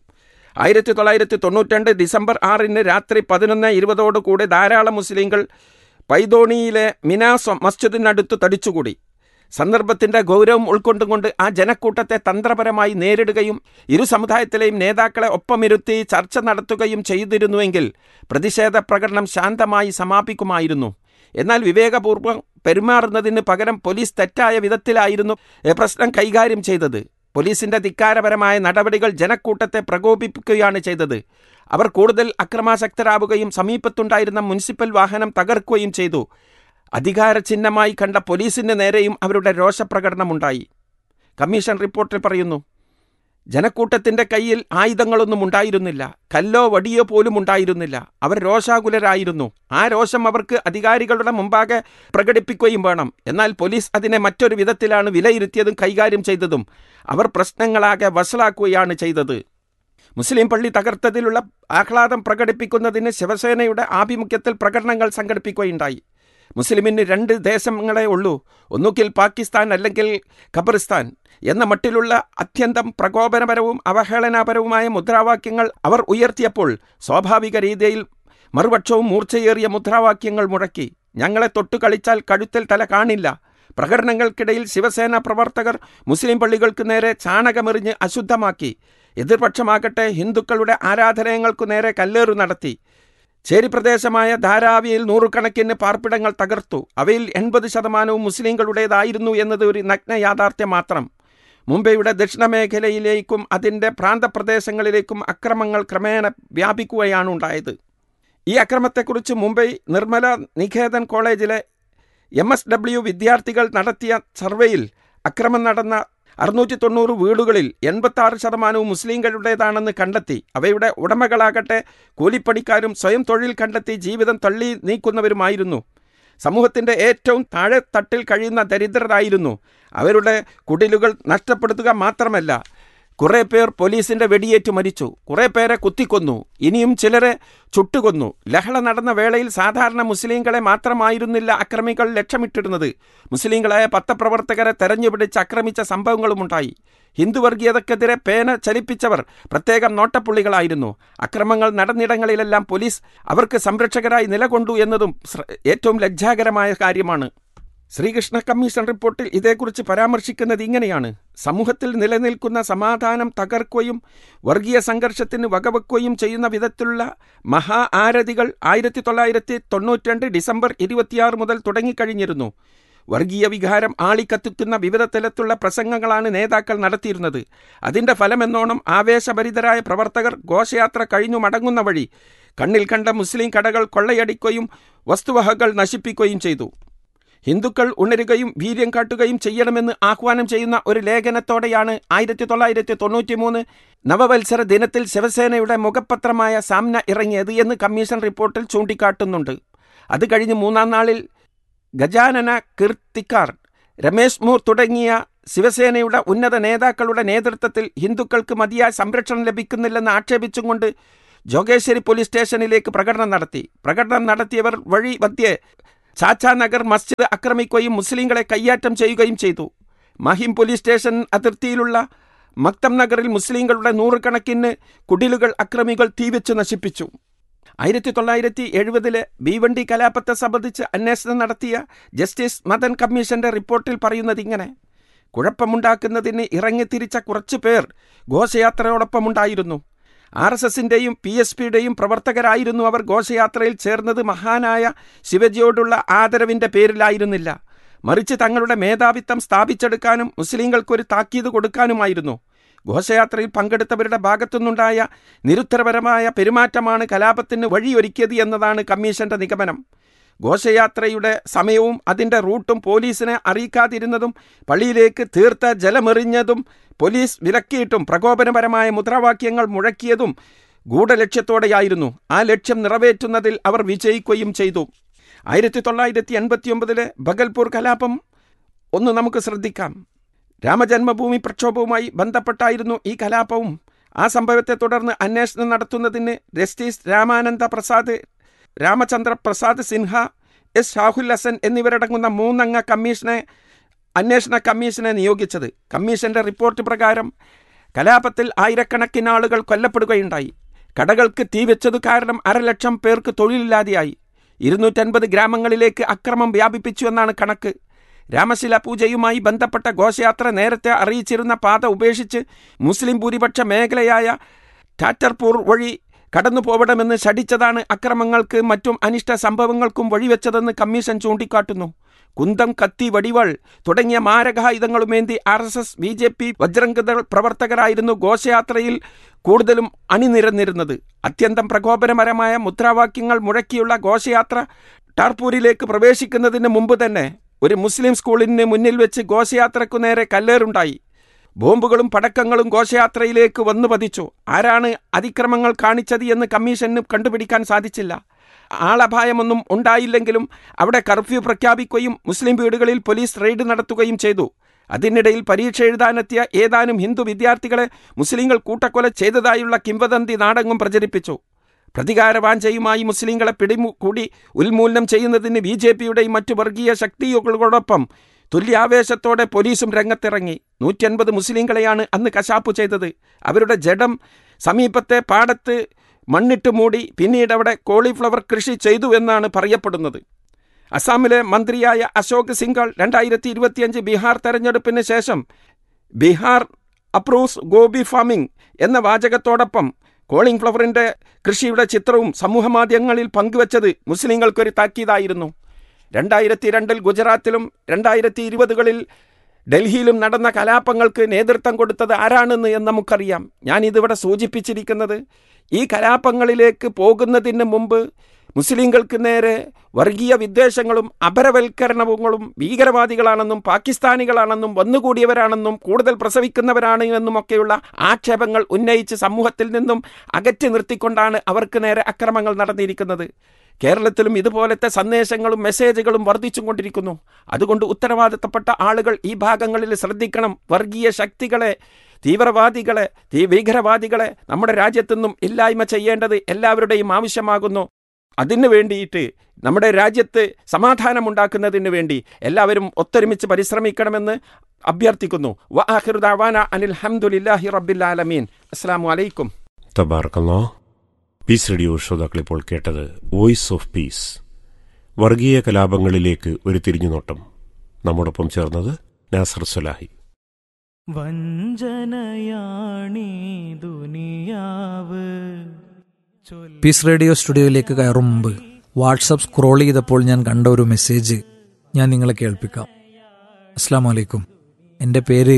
ആയിരത്തി തൊള്ളായിരത്തി തൊണ്ണൂറ്റിരണ്ട് ഡിസംബർ ആറിന് രാത്രി പതിനൊന്ന് ഇരുപതോടു കൂടി ധാരാളം മുസ്ലിങ്ങൾ പൈതോണിയിലെ മിനാസ് മസ്ജിദിനടുത്ത് തടിച്ചുകൂടി സന്ദർഭത്തിന്റെ ഗൗരവം ഉൾക്കൊണ്ടുകൊണ്ട് ആ ജനക്കൂട്ടത്തെ തന്ത്രപരമായി നേരിടുകയും ഇരു സമുദായത്തിലെയും നേതാക്കളെ ഒപ്പമിരുത്തി ചർച്ച നടത്തുകയും ചെയ്തിരുന്നുവെങ്കിൽ പ്രതിഷേധ പ്രകടനം ശാന്തമായി സമാപിക്കുമായിരുന്നു എന്നാൽ വിവേകപൂർവ്വം പെരുമാറുന്നതിന് പകരം പോലീസ് തെറ്റായ വിധത്തിലായിരുന്നു എ, പ്രശ്നം കൈകാര്യം ചെയ്തത് പോലീസിന്റെ ധിക്കാരപരമായ നടപടികൾ ജനക്കൂട്ടത്തെ പ്രകോപിപ്പിക്കുകയാണ് ചെയ്തത് അവർ കൂടുതൽ അക്രമാസക്തരാവുകയും സമീപത്തുണ്ടായിരുന്ന മുനിസിപ്പൽ വാഹനം തകർക്കുകയും ചെയ്തു അധികാര ചിഹ്നമായി കണ്ട പോലീസിന് നേരെയും അവരുടെ രോഷപ്രകടനമുണ്ടായി കമ്മീഷൻ റിപ്പോർട്ടിൽ പറയുന്നു ജനക്കൂട്ടത്തിന്റെ കയ്യിൽ ആയുധങ്ങളൊന്നും ഉണ്ടായിരുന്നില്ല കല്ലോ വടിയോ പോലും ഉണ്ടായിരുന്നില്ല അവർ രോഷാകുലരായിരുന്നു ആ രോഷം അവർക്ക് അധികാരികളുടെ മുമ്പാകെ പ്രകടിപ്പിക്കുകയും വേണം എന്നാൽ പോലീസ് അതിനെ മറ്റൊരു വിധത്തിലാണ് വിലയിരുത്തിയതും കൈകാര്യം ചെയ്തതും അവർ പ്രശ്നങ്ങളാകെ വഷളാക്കുകയാണ് ചെയ്തത് മുസ്ലിം പള്ളി തകർത്തതിലുള്ള ആഹ്ലാദം പ്രകടിപ്പിക്കുന്നതിന് ശിവസേനയുടെ ആഭിമുഖ്യത്തിൽ പ്രകടനങ്ങൾ സംഘടിപ്പിക്കുകയുണ്ടായി മുസ്ലിമിന് രണ്ട് ദേശങ്ങളെ ഉള്ളൂ ഒന്നുകിൽ പാകിസ്ഥാൻ അല്ലെങ്കിൽ ഖബറിസ്ഥാൻ എന്ന മട്ടിലുള്ള അത്യന്തം പ്രകോപനപരവും അവഹേളനപരവുമായ മുദ്രാവാക്യങ്ങൾ അവർ ഉയർത്തിയപ്പോൾ സ്വാഭാവിക രീതിയിൽ മറുപക്ഷവും മൂർച്ചയേറിയ മുദ്രാവാക്യങ്ങൾ മുഴക്കി ഞങ്ങളെ തൊട്ടു കളിച്ചാൽ കഴുത്തിൽ തല കാണില്ല പ്രകടനങ്ങൾക്കിടയിൽ ശിവസേന പ്രവർത്തകർ മുസ്ലിം പള്ളികൾക്ക് നേരെ ചാണകമെറിഞ്ഞ് അശുദ്ധമാക്കി എതിർപക്ഷമാകട്ടെ ഹിന്ദുക്കളുടെ ആരാധനയങ്ങൾക്കു നേരെ കല്ലേറു നടത്തി ചേരി പ്രദേശമായ ധാരാവിയിൽ നൂറുകണക്കിന് പാർപ്പിടങ്ങൾ തകർത്തു അവയിൽ എൺപത് ശതമാനവും മുസ്ലിങ്ങളുടേതായിരുന്നു എന്നത് ഒരു നഗ്ന യാഥാർത്ഥ്യം മാത്രം മുംബൈയുടെ ദക്ഷിണ മേഖലയിലേക്കും അതിൻ്റെ പ്രാന്തപ്രദേശങ്ങളിലേക്കും അക്രമങ്ങൾ ക്രമേണ വ്യാപിക്കുകയാണ് ഉണ്ടായത് ഈ അക്രമത്തെക്കുറിച്ച് മുംബൈ നിർമ്മല നികേതൻ കോളേജിലെ എം എസ് ഡബ്ല്യു വിദ്യാർത്ഥികൾ നടത്തിയ സർവേയിൽ അക്രമം നടന്ന അറുന്നൂറ്റി തൊണ്ണൂറ് വീടുകളിൽ എൺപത്താറ് ശതമാനവും മുസ്ലിങ്ങളുടേതാണെന്ന് കണ്ടെത്തി അവയുടെ ഉടമകളാകട്ടെ കൂലിപ്പണിക്കാരും സ്വയം തൊഴിൽ കണ്ടെത്തി ജീവിതം തള്ളി നീക്കുന്നവരുമായിരുന്നു സമൂഹത്തിൻ്റെ ഏറ്റവും താഴെ തട്ടിൽ കഴിയുന്ന ദരിദ്രരായിരുന്നു അവരുടെ കുടിലുകൾ നഷ്ടപ്പെടുത്തുക മാത്രമല്ല കുറേ പേർ പോലീസിന്റെ വെടിയേറ്റ് മരിച്ചു കുറേ പേരെ കുത്തിക്കൊന്നു ഇനിയും ചിലരെ ചുട്ടുകൊന്നു ലഹള നടന്ന വേളയിൽ സാധാരണ മുസ്ലിങ്ങളെ മാത്രമായിരുന്നില്ല അക്രമികൾ ലക്ഷ്യമിട്ടിരുന്നത് മുസ്ലിങ്ങളായ പത്രപ്രവർത്തകരെ തെരഞ്ഞുപിടിച്ച് ആക്രമിച്ച സംഭവങ്ങളുമുണ്ടായി ഹിന്ദുവർഗീയതക്കെതിരെ പേന ചലിപ്പിച്ചവർ പ്രത്യേകം നോട്ടപ്പുള്ളികളായിരുന്നു അക്രമങ്ങൾ നടന്നിടങ്ങളിലെല്ലാം പോലീസ് അവർക്ക് സംരക്ഷകരായി നിലകൊണ്ടു എന്നതും ശ്ര- ഏറ്റവും ലജ്ജാകരമായ കാര്യമാണ് ശ്രീകൃഷ്ണ കമ്മീഷൻ റിപ്പോർട്ടിൽ ഇതേക്കുറിച്ച് പരാമർശിക്കുന്നത് ഇങ്ങനെയാണ് സമൂഹത്തിൽ നിലനിൽക്കുന്ന സമാധാനം തകർക്കുകയും വർഗീയ സംഘർഷത്തിന് വകവെക്കുകയും ചെയ്യുന്ന വിധത്തിലുള്ള മഹാ ആരതികൾ ആയിരത്തി തൊള്ളായിരത്തി തൊണ്ണൂറ്റിരണ്ട് ഡിസംബർ ഇരുപത്തിയാറ് മുതൽ തുടങ്ങിക്കഴിഞ്ഞിരുന്നു വർഗീയ വികാരം ആളിക്കത്തുന്ന വിവിധ തലത്തിലുള്ള പ്രസംഗങ്ങളാണ് നേതാക്കൾ നടത്തിയിരുന്നത് അതിന്റെ ഫലമെന്നോണം ആവേശഭരിതരായ പ്രവർത്തകർ ഘോഷയാത്ര കഴിഞ്ഞു മടങ്ങുന്ന വഴി കണ്ണിൽ കണ്ട മുസ്ലിം കടകൾ കൊള്ളയടിക്കുകയും വസ്തുവകകൾ നശിപ്പിക്കുകയും ചെയ്തു ഹിന്ദുക്കൾ ഉണരുകയും വീര്യം കാട്ടുകയും ചെയ്യണമെന്ന് ആഹ്വാനം ചെയ്യുന്ന ഒരു ലേഖനത്തോടെയാണ് ആയിരത്തി തൊള്ളായിരത്തി തൊണ്ണൂറ്റി മൂന്ന് നവവത്സര ദിനത്തിൽ ശിവസേനയുടെ മുഖപത്രമായ സാമ്ന ഇറങ്ങിയത് എന്ന് കമ്മീഷൻ റിപ്പോർട്ടിൽ ചൂണ്ടിക്കാട്ടുന്നുണ്ട് അത് കഴിഞ്ഞ് മൂന്നാം നാളിൽ ഗജാനന കീർത്തിക്കാർ രമേശ് മൂർ തുടങ്ങിയ ശിവസേനയുടെ ഉന്നത നേതാക്കളുടെ നേതൃത്വത്തിൽ ഹിന്ദുക്കൾക്ക് മതിയായ സംരക്ഷണം ലഭിക്കുന്നില്ലെന്ന് ആക്ഷേപിച്ചുകൊണ്ട് ജോഗേശ്വരി പോലീസ് സ്റ്റേഷനിലേക്ക് പ്രകടനം നടത്തി പ്രകടനം നടത്തിയവർ വഴി മധ്യേ ചാച്ചാ നഗർ മസ്ജിദ് ആക്രമിക്കുകയും മുസ്ലിങ്ങളെ കയ്യാറ്റം ചെയ്യുകയും ചെയ്തു മഹിം പോലീസ് സ്റ്റേഷൻ അതിർത്തിയിലുള്ള മക്തം നഗറിൽ മുസ്ലിങ്ങളുടെ നൂറുകണക്കിന് കുടിലുകൾ അക്രമികൾ തീവെച്ച് നശിപ്പിച്ചു ആയിരത്തി തൊള്ളായിരത്തി എഴുപതിലെ ഭീവണ്ടി കലാപത്തെ സംബന്ധിച്ച് അന്വേഷണം നടത്തിയ ജസ്റ്റിസ് മദൻ കമ്മീഷന്റെ റിപ്പോർട്ടിൽ പറയുന്നത് ഇങ്ങനെ കുഴപ്പമുണ്ടാക്കുന്നതിന് ഇറങ്ങിത്തിരിച്ച കുറച്ചു പേർ ഘോഷയാത്രയോടൊപ്പമുണ്ടായിരുന്നു ആർ എസ് എസിൻ്റെയും പി എസ് പിയുടെയും പ്രവർത്തകരായിരുന്നു അവർ ഘോഷയാത്രയിൽ ചേർന്നത് മഹാനായ ശിവജിയോടുള്ള ആദരവിൻ്റെ പേരിലായിരുന്നില്ല മറിച്ച് തങ്ങളുടെ മേധാവിത്വം സ്ഥാപിച്ചെടുക്കാനും മുസ്ലിങ്ങൾക്കൊരു താക്കീത് കൊടുക്കാനുമായിരുന്നു ഘോഷയാത്രയിൽ പങ്കെടുത്തവരുടെ ഭാഗത്തുനിന്നുണ്ടായ നിരുത്തരപരമായ പെരുമാറ്റമാണ് കലാപത്തിന് വഴിയൊരുക്കിയത് എന്നതാണ് കമ്മീഷന്റെ നിഗമനം ഘോഷയാത്രയുടെ സമയവും അതിൻ്റെ റൂട്ടും പോലീസിനെ അറിയിക്കാതിരുന്നതും പള്ളിയിലേക്ക് തീർത്ത ജലമെറിഞ്ഞതും പോലീസ് വിലക്കിയിട്ടും പ്രകോപനപരമായ മുദ്രാവാക്യങ്ങൾ മുഴക്കിയതും ഗൂഢലക്ഷ്യത്തോടെയായിരുന്നു ആ ലക്ഷ്യം നിറവേറ്റുന്നതിൽ അവർ വിജയിക്കുകയും ചെയ്തു ആയിരത്തി തൊള്ളായിരത്തി എൺപത്തിയൊമ്പതിലെ ഭഗൽപൂർ കലാപം ഒന്ന് നമുക്ക് ശ്രദ്ധിക്കാം രാമജന്മഭൂമി പ്രക്ഷോഭവുമായി ബന്ധപ്പെട്ടായിരുന്നു ഈ കലാപവും ആ സംഭവത്തെ തുടർന്ന് അന്വേഷണം നടത്തുന്നതിന് ജസ്റ്റിസ് രാമാനന്ദ പ്രസാദ് രാമചന്ദ്ര പ്രസാദ് സിൻഹ എസ് ഷാഹുൽ ഹസൻ എന്നിവരടങ്ങുന്ന മൂന്നംഗ കമ്മീഷനെ അന്വേഷണ കമ്മീഷനെ നിയോഗിച്ചത് കമ്മീഷന്റെ റിപ്പോർട്ട് പ്രകാരം കലാപത്തിൽ ആയിരക്കണക്കിന് ആളുകൾ കൊല്ലപ്പെടുകയുണ്ടായി കടകൾക്ക് തീവെച്ചതു കാരണം അരലക്ഷം പേർക്ക് തൊഴിലില്ലാതെയായി ഇരുന്നൂറ്റൻപത് ഗ്രാമങ്ങളിലേക്ക് അക്രമം വ്യാപിപ്പിച്ചു എന്നാണ് കണക്ക് രാമശില പൂജയുമായി ബന്ധപ്പെട്ട ഘോഷയാത്ര നേരത്തെ അറിയിച്ചിരുന്ന പാത ഉപേക്ഷിച്ച് മുസ്ലിം ഭൂരിപക്ഷ മേഖലയായ ടാറ്റർപൂർ വഴി കടന്നു പോവണമെന്ന് ശഠിച്ചതാണ് അക്രമങ്ങൾക്ക് മറ്റും അനിഷ്ട സംഭവങ്ങൾക്കും വഴിവെച്ചതെന്ന് കമ്മീഷൻ ചൂണ്ടിക്കാട്ടുന്നു കുന്തം കത്തി വടിവൾ തുടങ്ങിയ മാരകായുധങ്ങളുമേന്തി R S S B J P Bajrang Dal പ്രവർത്തകരായിരുന്നു ഘോഷയാത്രയിൽ കൂടുതലും അണിനിരന്നിരുന്നത് അത്യന്തം പ്രകോപനപരമായ മുദ്രാവാക്യങ്ങൾ മുഴക്കിയുള്ള ഘോഷയാത്ര ടാർപൂരിലേക്ക് പ്രവേശിക്കുന്നതിന് മുമ്പ് തന്നെ ഒരു മുസ്ലിം സ്കൂളിന് മുന്നിൽ വെച്ച് ഘോഷയാത്രയ്ക്കു നേരെ കല്ലേറുണ്ടായി ബോംബുകളും പടക്കങ്ങളും ഘോഷയാത്രയിലേക്ക് വന്നു പതിച്ചു ആരാണ് അതിക്രമങ്ങൾ കാണിച്ചത് എന്ന് കമ്മീഷന് കണ്ടുപിടിക്കാൻ സാധിച്ചില്ല ആളപായമൊന്നും ഉണ്ടായില്ലെങ്കിലും അവിടെ കർഫ്യൂ പ്രഖ്യാപിക്കുകയും മുസ്ലിം വീടുകളിൽ പോലീസ് റെയ്ഡ് നടത്തുകയും ചെയ്തു അതിനിടയിൽ പരീക്ഷ എഴുതാനെത്തിയ ഏതാനും ഹിന്ദു വിദ്യാർത്ഥികളെ മുസ്ലിങ്ങൾ കൂട്ടക്കൊല ചെയ്തതായുള്ള കിംവദന്തി നാടകം പ്രചരിപ്പിച്ചു പ്രതികാരവാഞ്ചയുമായി മുസ്ലിങ്ങളെ പിടിമു കൂടി ഉന്മൂലനം ചെയ്യുന്നതിന് ബി ജെ പിയുടെയും മറ്റു വർഗീയ ശക്തികളോടൊപ്പം തുല്യാവേശത്തോടെ പോലീസും രംഗത്തിറങ്ങി നൂറ്റൻപത് മുസ്ലിങ്ങളെയാണ് അന്ന് കശാപ്പ് ചെയ്തത് അവരുടെ ജഡം സമീപത്തെ പാടത്ത് മണ്ണിട്ട് മൂടി പിന്നീട് അവിടെ കോളിഫ്ലവർ കൃഷി ചെയ്തു എന്നാണ് പറയപ്പെടുന്നത് അസാമിലെ മന്ത്രിയായ അശോക് സിംഗൾ രണ്ടായിരത്തി ഇരുപത്തിയഞ്ച് ബീഹാർ തെരഞ്ഞെടുപ്പിന് ശേഷം ബീഹാർ അപ്രൂവ്സ് ഗോബി ഫാമിംഗ് എന്ന വാചകത്തോടൊപ്പം കോളിംഗ് ഫ്ലവറിൻ്റെ കൃഷിയുടെ ചിത്രവും സമൂഹമാധ്യമങ്ങളിൽ പങ്കുവച്ചത് മുസ്ലിങ്ങൾക്കൊരു താക്കീതായിരുന്നു രണ്ടായിരത്തി രണ്ടിൽ ഗുജറാത്തിലും രണ്ടായിരത്തി ഇരുപതുകളിൽ ഡൽഹിയിലും നടന്ന കലാപങ്ങൾക്ക് നേതൃത്വം കൊടുത്തത് ആരാണെന്ന് എന്ന് നമുക്കറിയാം ഞാൻ ഇതിവിടെ സൂചിപ്പിച്ചിരിക്കുന്നത് ഈ കലാപങ്ങളിലേക്ക് പോകുന്നതിന് മുമ്പ് മുസ്ലിങ്ങൾക്ക് നേരെ വർഗീയ വിദ്വേഷങ്ങളും അപരവൽക്കരണങ്ങളും ഭീകരവാദികളാണെന്നും പാകിസ്ഥാനികളാണെന്നും വന്നുകൂടിയവരാണെന്നും കൂടുതൽ പ്രസവിക്കുന്നവരാണ് എന്നുമൊക്കെയുള്ള ആക്ഷേപങ്ങൾ ഉന്നയിച്ച് സമൂഹത്തിൽ നിന്നും അകറ്റി നിർത്തിക്കൊണ്ടാണ് അവർക്ക് നേരെ അക്രമങ്ങൾ നടന്നിരിക്കുന്നത് കേരളത്തിലും ഇതുപോലത്തെ സന്ദേശങ്ങളും മെസ്സേജുകളും വർദ്ധിച്ചുകൊണ്ടിരിക്കുന്നു അതുകൊണ്ട് ഉത്തരവാദിത്തപ്പെട്ട ആളുകൾ ഈ ഭാഗങ്ങളിൽ ശ്രദ്ധിക്കണം വർഗീയ ശക്തികളെ തീവ്രവാദികളെ തീ ഭീകരവാദികളെ നമ്മുടെ രാജ്യത്തു നിന്നും ഇല്ലായ്മ ചെയ്യേണ്ടത് എല്ലാവരുടെയും ആവശ്യമാകുന്നു അതിനു വേണ്ടിയിട്ട് നമ്മുടെ രാജ്യത്ത് സമാധാനമുണ്ടാക്കുന്നതിന് വേണ്ടി എല്ലാവരും ഒത്തൊരുമിച്ച് പരിശ്രമിക്കണമെന്ന് അഭ്യർത്ഥിക്കുന്നു വആഖിറുദാവാന അനിൽ ഹംദുലില്ലാഹി റബ്ബിൽ ആലമീൻ അസ്സാം വലൈക്കും തബാർക്കല്ലോ പീസ് റേഡിയോ ശ്രോതാക്കൾ ഇപ്പോൾ കേട്ടത് വോയിസ് ഓഫ് പീസ് വർഗീയ കലാപങ്ങളിലേക്ക് ഒരു തിരിഞ്ഞുനോട്ടം നമ്മോടൊപ്പം ചേർന്നത് നാസർ സലാഹി വഞ്ചനയാണീ ദുനിയാവ് പീസ് റേഡിയോ സ്റ്റുഡിയോയിലേക്ക് കയറും മുമ്പ് വാട്സപ്പ് സ്ക്രോൾ ചെയ്തപ്പോൾ ഞാൻ കണ്ട ഒരു മെസ്സേജ് ഞാൻ നിങ്ങളെ കേൾപ്പിക്കാം അസ്സാം വലൈക്കും എൻ്റെ പേര്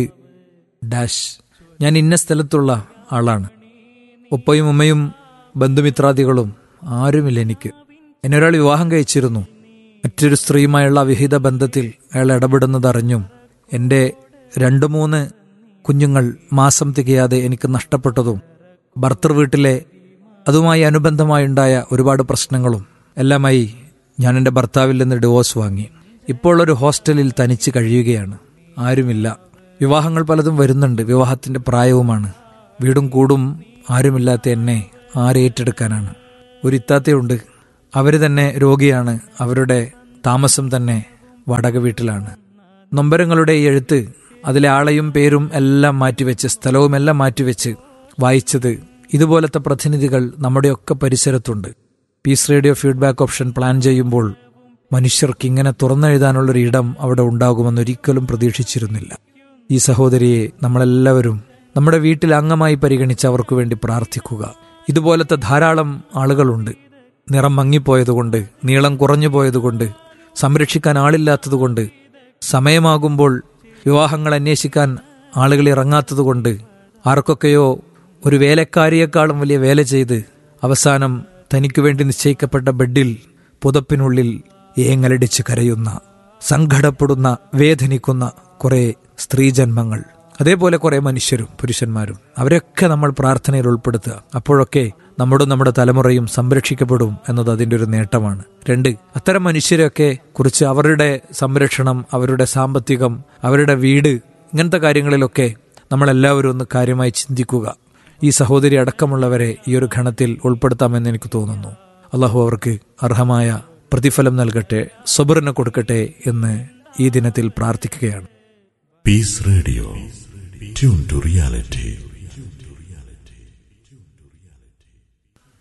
ഡാഷ് ഞാൻ ഇന്ന സ്ഥലത്തുള്ള ആളാണ് ഉപ്പയും ഉമ്മയും ബന്ധുമിത്രാദികളും ആരുമില്ല എനിക്ക് എന്നെ ഒരാൾ വിവാഹം കഴിച്ചിരുന്നു മറ്റൊരു സ്ത്രീയുമായുള്ള അവിഹിത ബന്ധത്തിൽ അയാൾ ഇടപെടുന്നതറിഞ്ഞും എൻ്റെ രണ്ട് മൂന്ന് കുഞ്ഞുങ്ങൾ മാസം തികയാതെ എനിക്ക് നഷ്ടപ്പെട്ടതും ഭർത്തൃ വീട്ടിലെ അതുമായി അനുബന്ധമായുണ്ടായ ഒരുപാട് പ്രശ്നങ്ങളും എല്ലാമായി ഞാൻ എൻ്റെ ഭർത്താവിൽ നിന്ന് ഡിവോഴ്സ് വാങ്ങി ഇപ്പോൾ ഒരു ഹോസ്റ്റലിൽ തനിച്ച് കഴിയുകയാണ് ആരുമില്ല വിവാഹങ്ങൾ പലതും വരുന്നുണ്ട് വിവാഹത്തിന്റെ പ്രായവുമാണ് വീടും കൂടും ആരുമില്ലാത്ത എന്നെ ആരേറ്റെടുക്കാനാണ് ഒരു ഇത്താത്തയുണ്ട് അവർ തന്നെ രോഗിയാണ് അവരുടെ താമസം തന്നെ വാടക വീട്ടിലാണ് നൊമ്പരങ്ങളുടെ ഈ എഴുത്ത് അതിലെ ആളെയും പേരും എല്ലാം മാറ്റിവെച്ച് സ്ഥലവും എല്ലാം മാറ്റിവെച്ച് വായിച്ചത് ഇതുപോലത്തെ പ്രതിനിധികൾ നമ്മുടെയൊക്കെ പരിസരത്തുണ്ട് Peace Radio feedback option plan ചെയ്യുമ്പോൾ മനുഷ്യർക്ക് ഇങ്ങനെ തുറന്നെഴുതാനുള്ളൊരു ഇടം അവിടെ ഉണ്ടാകുമെന്നൊരിക്കലും പ്രതീക്ഷിച്ചിരുന്നില്ല ഈ സഹോദരിയെ നമ്മളെല്ലാവരും നമ്മുടെ വീട്ടിൽ അംഗമായി പരിഗണിച്ച് അവർക്ക് വേണ്ടി പ്രാർത്ഥിക്കുക ഇതുപോലത്തെ ധാരാളം ആളുകളുണ്ട് നിറം മങ്ങിപ്പോയതുകൊണ്ട് നീളം കുറഞ്ഞു പോയതുകൊണ്ട് സംരക്ഷിക്കാൻ ആളില്ലാത്തതുകൊണ്ട് സമയമാകുമ്പോൾ വിവാഹങ്ങൾ അന്വേഷിക്കാൻ ആളുകൾ ഇറങ്ങാത്തതുകൊണ്ട് ആർക്കൊക്കെയോ ഒരു വേലക്കാരിയേക്കാളും വലിയ വേല ചെയ്ത് അവസാനം തനിക്കു വേണ്ടി നിശ്ചയിക്കപ്പെട്ട ബെഡിൽ പുതപ്പിനുള്ളിൽ ഏങ്ങലടിച്ച് കരയുന്ന സങ്കടപ്പെടുന്ന വേദനിക്കുന്ന കുറെ സ്ത്രീജന്മങ്ങൾ അതേപോലെ കുറെ മനുഷ്യരും പുരുഷന്മാരും അവരൊക്കെ നമ്മൾ പ്രാർത്ഥനയിൽ ഉൾപ്പെടുത്തുക അപ്പോഴൊക്കെ നമ്മുടെ നമ്മുടെ തലമുറയും സംരക്ഷിക്കപ്പെടും എന്നത് അതിൻ്റെ ഒരു നേട്ടമാണ് രണ്ട് അത്തരം മനുഷ്യരെയൊക്കെ കുറിച്ച് അവരുടെ സംരക്ഷണം അവരുടെ സാമ്പത്തികം അവരുടെ വീട് ഇങ്ങനത്തെ കാര്യങ്ങളിലൊക്കെ നമ്മളെല്ലാവരും ഒന്ന് കാര്യമായി ചിന്തിക്കുക ഈ സഹോദരി അടക്കമുള്ളവരെ ഈ ഒരു ഘണത്തിൽ ഉൾപ്പെടുത്താമെന്ന് എനിക്ക് തോന്നുന്നു അള്ളാഹു അവർക്ക് അർഹമായ പ്രതിഫലം നൽകട്ടെ സബറിന് കൊടുക്കട്ടെ എന്ന് ഈ ദിനത്തിൽ പ്രാർത്ഥിക്കുകയാണ് Peace Radio. Tune to reality.